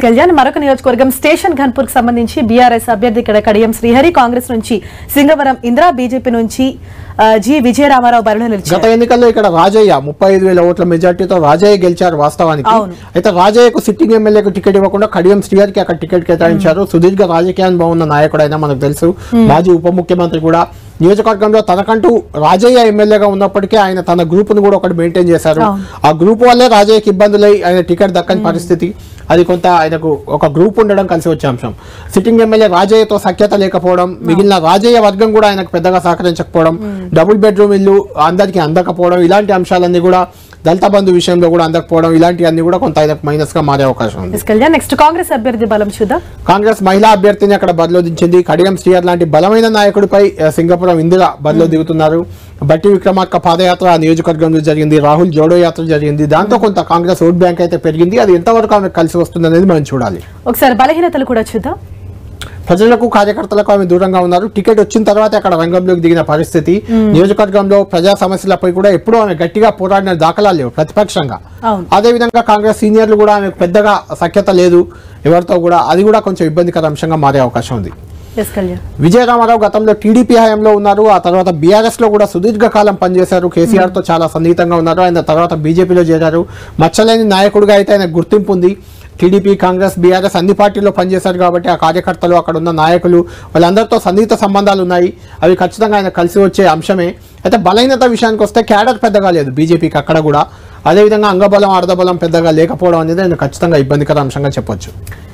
కళ్యాణ్ మరొక నియోజకవర్గం స్టేషన్ ఘన్పూర్ కి సంబంధించి బీఆర్ఎస్ అభ్యర్థి ఇక్కడ కడియం శ్రీహరి కాంగ్రెస్ నుంచి సింగవరం ఇందిరా బీజేపీ నుంచి ఆ, జి విజయరామారావు బరిలో గత నిలిచారు ఎన్నికల్లో ఇక్కడ రాజయ్య ముప్పై ఐదు వేల ఓట్ల మెజార్టీతో రాజయ్య గెలిచారు వాస్తవానికి అవును. అయితే రాజయ్యకు సిట్టింగ్ ఎమ్మెల్యేకు టికెట్ ఇవ్వకుండా కడియం శ్రీహరికి అక్కడ టికెట్ కేటాయించారు సుదీర్ఘ రాజకీయ అనుభవం ఉన్న నాయకుడు అయినా మనకు తెలుసు మాజీ ఉప ముఖ్యమంత్రి కూడా నియోజకవర్గంలో తనకంటూ రాజయ్య ఎమ్మెల్యేగా ఉన్నప్పటికీ ఆయన తన గ్రూప్ ను కూడా ఒకటి మెయింటైన్ చేశారు అవును. ఆ గ్రూప్ వల్లే రాజయ్యకి ఇబ్బందులై ఆయన టికెట్ దక్కని పరిస్థితి అది కొంత ఆయనకు ఒక గ్రూప్ ఉండడం కలిసి వచ్చే అంశం సిట్టింగ్ ఎమ్మెల్యే రాజయ్యతో సఖ్యత లేకపోవడం మిగిలిన రాజయ్య వర్గం కూడా ఆయనకు పెద్దగా సహకరించకపోవడం డబుల్ బెడ్రూమ్ ఇల్లు అందరికీ అందకపోవడం ఇలాంటి అంశాలన్నీ కూడా దళిత బంధు విషయంలో కూడా అందకపోవడం ఇలాంటివన్నీ కూడా కొంత ఆయనకు మైనస్ గా మారే అవకాశం ఉంది ఎస్ కళ్యాణ్ నెక్స్ట్ కాంగ్రెస్ అభ్యర్థి బలం చూద్దాం కాంగ్రెస్ మహిళా అభ్యర్థిని అక్కడ బరిలో దించింది కడియం శ్రీయర్ లాంటి బలమైన నాయకుడిపై ఆ, సింగపురం ఇందిర బరిలో దిగుతున్నారు బట్టి విక్రమార్క పాదయాత్ర ఆ నియోజకవర్గంలో జరిగింది రాహుల్ జోడో యాత్ర జరిగింది దాంతో కొంత కాంగ్రెస్ ఓట్ బ్యాంక్ అయితే పెరిగింది అది ఎంతవరకు ఆమెకు కలిసి వస్తుంది అనేది మనం చూడాలి ఒకసారి బలహీనతలు కూడా చూద్దాం ప్రజలకు కార్యకర్తలకు ఆమె దూరంగా ఉన్నారు టికెట్ వచ్చిన తర్వాత అక్కడ రంగంలోకి దిగిన పరిస్థితి నియోజకవర్గంలో ప్రజా సమస్యలపై కూడా ఎప్పుడూ ఆమె గట్టిగా పోరాడిన దాఖలాలు లేవు ప్రతిపక్షంగా అవును అదేవిధంగా కాంగ్రెస్ సీనియర్లు కూడా ఆమెకు పెద్దగా సఖ్యత లేదు ఎవరితో కూడా అది కూడా కొంచెం ఇబ్బందికర అంశంగా మారే అవకాశం ఉంది ఎస్ కళ్యాణ్ విజయరామారావు గతంలో టీడీపీ హయాంలో ఉన్నారు ఆ తర్వాత బీఆర్ఎస్ లో కూడా సుదీర్ఘకాలం పనిచేశారు కేసీఆర్ తో చాలా సన్నిహితంగా ఉన్నారు ఆయన తర్వాత బీజేపీలో చేరారు మచ్చలేని నాయకుడిగా అయితే ఆయన గుర్తింపు ఉంది టీడీపీ కాంగ్రెస్ బీఆర్ఎస్ అన్ని పార్టీల్లో పనిచేశారు కాబట్టి ఆ కార్యకర్తలు అక్కడ ఉన్న నాయకులు వాళ్ళందరితో సన్నిహిత సంబంధాలు ఉన్నాయి అవి ఖచ్చితంగా ఆయన కలిసి వచ్చే అంశమే అయితే బలహీనత విషయానికి వస్తే క్యాడర్ పెద్దగా లేదు బీజేపీకి అక్కడ కూడా అదేవిధంగా అంగబలం అర్ధబలం పెద్దగా లేకపోవడం అనేది ఆయన ఖచ్చితంగా ఇబ్బందికర అంశంగా చెప్పొచ్చు